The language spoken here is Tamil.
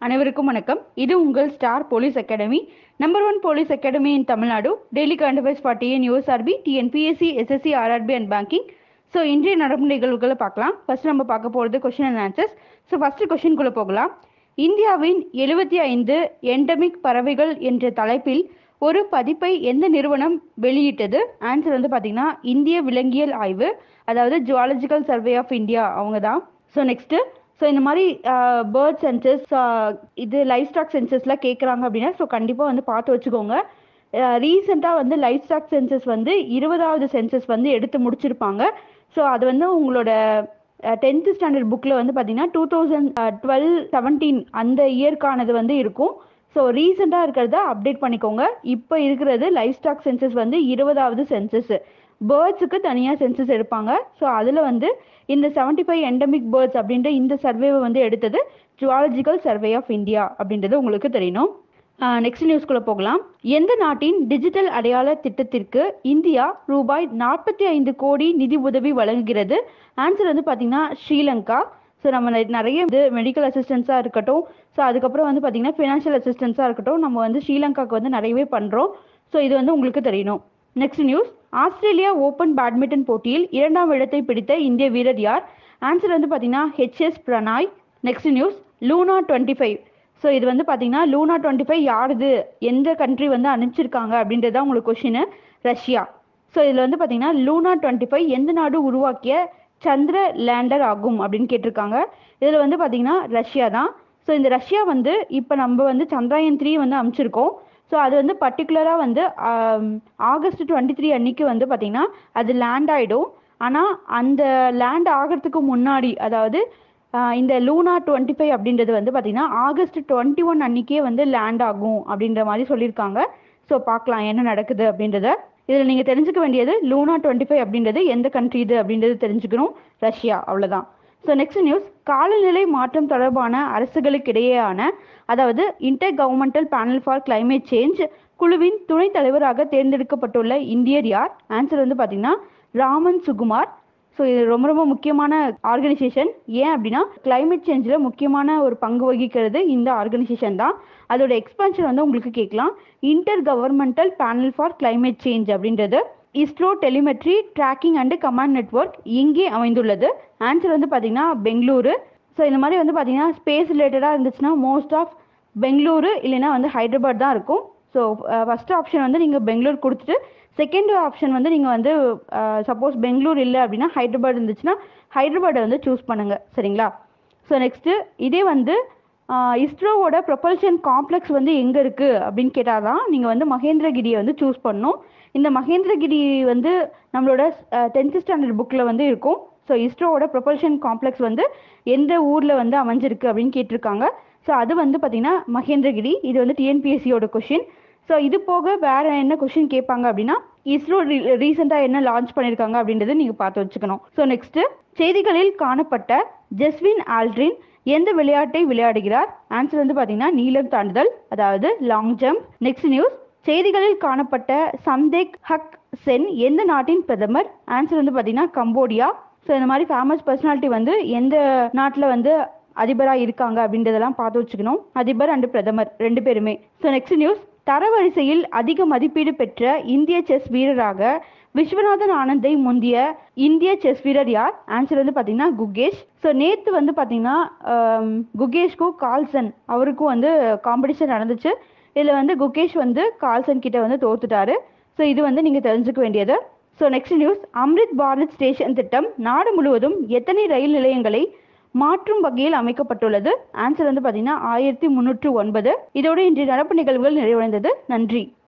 அனைவருக்கும் வணக்கம் இது உங்கள் star police academy number one police academy in Tamil Nadu daily current affairs for TN USRB TNPSC SSC RRB and banking so இன்றைய நடப்பு நிகழ்வுகளை பார்க்கலாம் ஃபர்ஸ்ட் நம்ம பார்க்க போகிறது question and answers so first கொஸ்டின்குள்ளே போகலாம் இந்தியாவின் எழுபத்தி ஐந்து எண்டமிக் பறவைகள் என்ற தலைப்பில் ஒரு பதிப்பை எந்த நிறுவனம் வெளியிட்டது ஆன்சர் வந்து பார்த்தீங்கன்னா இந்திய விலங்கியல் ஆய்வு அதாவது ஜுவாலஜிக்கல் சர்வே ஆஃப் இந்தியா அவங்க தான் ஸோ நெக்ஸ்ட்டு ஸோ இந்த மாதிரி பேர்ட் சென்சஸ் இது லைஃப் ஸ்டாக் சென்சஸ்லாம் கேட்குறாங்க அப்படின்னா ஸோ கண்டிப்பாக வந்து பார்த்து வச்சுக்கோங்க ரீசெண்டாக வந்து லைஃப் ஸ்டாக் சென்சஸ் வந்து இருபதாவது சென்சஸ் வந்து எடுத்து முடிச்சிருப்பாங்க ஸோ அது வந்து உங்களோட டென்த்து ஸ்டாண்டர்ட் புக்கில் வந்து பார்த்தீங்கன்னா டூ தௌசண்ட் டுவெல் செவன்டீன் அந்த இயர்க்கானது வந்து இருக்கும் ஸோ ரீசெண்டாக இருக்கிறத அப்டேட் பண்ணிக்கோங்க இப்போ இருக்கிறது லைஃப் ஸ்டாக் சென்சஸ் வந்து இருபதாவது சென்சஸ் பேர்ட்ஸுக்கு தனியாக சென்சஸ் எடுப்பாங்க ஸோ அதில் வந்து இந்த செவன்டி ஃபைவ் எண்டமிக் பேர்ட்ஸ் அப்படின்ற இந்த சர்வேவை வந்து எடுத்தது ஜுவாலஜிக்கல் சர்வே ஆஃப் இந்தியா அப்படின்றது உங்களுக்கு தெரியணும் நெக்ஸ்ட் நியூஸ்குள்ளே போகலாம் எந்த நாட்டின் டிஜிட்டல் அடையாள திட்டத்திற்கு இந்தியா ரூபாய் நாற்பத்தி ஐந்து கோடி நிதி உதவி வழங்குகிறது ஆன்சர் வந்து பார்த்தீங்கன்னா ஸ்ரீலங்கா ஸோ நம்ம நிறைய இது மெடிக்கல் அசிஸ்டன்ஸாக இருக்கட்டும் ஸோ அதுக்கப்புறம் வந்து பார்த்தீங்கன்னா ஃபினான்ஷியல் அசிஸ்டன்ஸாக இருக்கட்டும் நம்ம வந்து ஸ்ரீலங்காவுக்கு வந்து நிறையவே பண்ணுறோம் ஸோ இது வந்து உங்களுக்கு தெரியணும் next news Australia open badminton போட்டியில் இரண்டாம் இடத்தை பிடித்த இந்திய வீரர் யார் ஆன்சர் வந்து பார்த்தீங்கன்னா HS Prannoy next news Luna twenty five so இது வந்து பார்த்தீங்கன்னா லூனா டுவெண்ட்டி ஃபைவ் யாருது எந்த கண்ட்ரி வந்து அனுப்பிச்சிருக்காங்க அப்படின்றது தான் உங்களுக்கு கொஷின் ரஷ்யா ஸோ இதில் வந்து பார்த்தீங்கன்னா லூனா டுவெண்ட்டி ஃபைவ் எந்த நாடு உருவாக்கிய சந்திர லேண்டர் ஆகும் அப்படின்னு கேட்டிருக்காங்க இதில் வந்து பார்த்தீங்கன்னா ரஷ்யா தான் ஸோ இந்த ரஷ்யா வந்து இப்போ நம்ம வந்து சந்திராயன் த்ரீ வந்து அமைச்சிருக்கோம் ஸோ அது வந்து பர்டிகுலராக வந்து ஆகஸ்ட் டுவெண்ட்டி த்ரீ அன்னைக்கு வந்து பார்த்திங்கன்னா அது லேண்ட் ஆகிடும் ஆனால் அந்த லேண்ட் ஆகிறதுக்கு முன்னாடி அதாவது இந்த லூனா டுவெண்ட்டி ஃபைவ் அப்படின்றது வந்து பார்த்திங்கன்னா ஆகஸ்ட் டுவெண்ட்டி ஒன் அன்னைக்கே வந்து லேண்ட் ஆகும் அப்படின்ற மாதிரி சொல்லியிருக்காங்க ஸோ பார்க்கலாம் என்ன நடக்குது அப்படின்றத இதில் நீங்கள் தெரிஞ்சுக்க வேண்டியது லூனா டுவெண்ட்டி ஃபைவ் அப்படின்றது எந்த கண்ட்ரி இது அப்படின்றது தெரிஞ்சுக்கணும் ரஷ்யா அவ்வளோதான் ஸோ நெக்ஸ்ட் நியூஸ் காலநிலை மாற்றம் தொடர்பான அரசுகளுக்கிடையேயான அதாவது intergovernmental panel for climate change குழுவின் துணைத் தலைவராக தேர்ந்தெடுக்கப்பட்டுள்ள இந்தியர் யார் ஆன்சர் வந்து பார்த்தீங்கன்னா ராமன் சுகுமார் ஸோ இது ரொம்ப ரொம்ப முக்கியமான ஆர்கனைசேஷன் ஏன் அப்படின்னா கிளைமேட் சேஞ்சில் முக்கியமான ஒரு பங்கு வகிக்கிறது இந்த ஆர்கனைசேஷன் தான் அதோட எக்ஸ்பென்ஷன் வந்து உங்களுக்கு கேட்கலாம் intergovernmental panel for climate change அப்படின்றது ISRO telemetry tracking and command network இங்கே அமைந்துள்ளது ஆன்சர் வந்து பார்த்தீங்கன்னா பெங்களூரு ஸோ இந்த மாதிரி வந்து பார்த்தீங்கன்னா ஸ்பேஸ் ரிலேட்டடாக இருந்துச்சுன்னா மோஸ்ட் ஆஃப் பெங்களூரு இல்லைன்னா வந்து ஹைதராபாத் தான் இருக்கும் ஸோ ஃபஸ்ட் ஆப்ஷன் வந்து நீங்கள் பெங்களூர் கொடுத்துட்டு செகண்ட் ஆப்ஷன் வந்து நீங்கள் வந்து சப்போஸ் பெங்களூர் இல்லை அப்படின்னா ஹைதராபாத் இருந்துச்சுன்னா ஹைதராபாத்தை வந்து சூஸ் பண்ணுங்கள் சரிங்களா ஸோ நெக்ஸ்ட்டு இதே வந்து இஸ்ரோவோட ப்ரொபல்ஷன் காம்ப்ளெக்ஸ் வந்து எங்கே இருக்குது அப்படின்னு கேட்டால் தான் நீங்கள் வந்து மகேந்திரகிரியை வந்து சூஸ் பண்ணணும் இந்த மகேந்திரகிரி வந்து நம்மளோட டென்த்து ஸ்டாண்டர்ட் புக்கில் வந்து இருக்கும் ஸோ இஸ்ரோவோட ப்ரொபல்ஷன் காம்ப்ளெக்ஸ் வந்து எந்த ஊரில் வந்து அமைஞ்சிருக்கு அப்படின்னு கேட்டிருக்காங்க ஸோ அது வந்து பார்த்திங்கன்னா மகேந்திரகிரி இது வந்து டிஎன்பிஎஸ்சியோட கொஷின் ஸோ இது போக வேற என்ன கொஷின் கேட்பாங்க அப்படின்னா இஸ்ரோ ரீசெண்டாக என்ன லான்ச் பண்ணியிருக்காங்க அப்படின்றத நீங்கள் பார்த்து வச்சுக்கணும் ஸோ நெக்ஸ்ட் செய்திகளில் காணப்பட்ட ஜெஸ்வின் ஆல்ட்ரின் எந்த விளையாட்டை விளையாடுகிறார் ஆன்சர் வந்து பார்த்தீங்கன்னா நீளம் தாண்டுதல் அதாவது லாங் ஜம்ப் நெக்ஸ்ட் நியூஸ் செய்திகளில் காணப்பட்ட சம்தேக் ஹக் சென் எந்த நாட்டின் பிரதமர் ஆன்சர் வந்து பார்த்தீங்கன்னா கம்போடியா ஸோ இந்த மாதிரி ஃபேமஸ் பர்சனாலிட்டி வந்து எந்த நாட்டில் வந்து அதிபராக இருக்காங்க அப்படின்றதெல்லாம் பார்த்து வச்சுக்கணும் அதிபர் அண்டு பிரதமர் ரெண்டு பேருமே ஸோ நெக்ஸ்ட் நியூஸ் தரவரிசையில் அதிக மதிப்பீடு பெற்ற இந்திய செஸ் வீரராக விஸ்வநாதன் ஆனந்தை முந்திய இந்திய செஸ் வீரர் யார் ஆன்சர் வந்து பார்த்தீங்கன்னா குகேஷ் ஸோ நேற்று வந்து பார்த்தீங்கன்னா குகேஷ்க்கும் கால்சன் அவருக்கும் வந்து காம்படிஷன் நடந்துச்சு இதில் வந்து குகேஷ் வந்து கால்சன் கிட்ட வந்து தோத்துட்டாரு ஸோ இது வந்து நீங்கள் தெரிஞ்சுக்க வேண்டியது so next news Amrit Bharat station திட்டம் நாடு முழுவதும் எத்தனை ரயில் நிலையங்களை மாற்றும் வகையில் அமைக்கப்பட்டுள்ளது ஆன்சர் வந்து பார்த்தீங்கன்னா ஆயிரத்தி முன்னூற்று ஒன்பது இதோடு இன்றைய நடப்பு நிகழ்வுகள் நிறைவடைந்தது நன்றி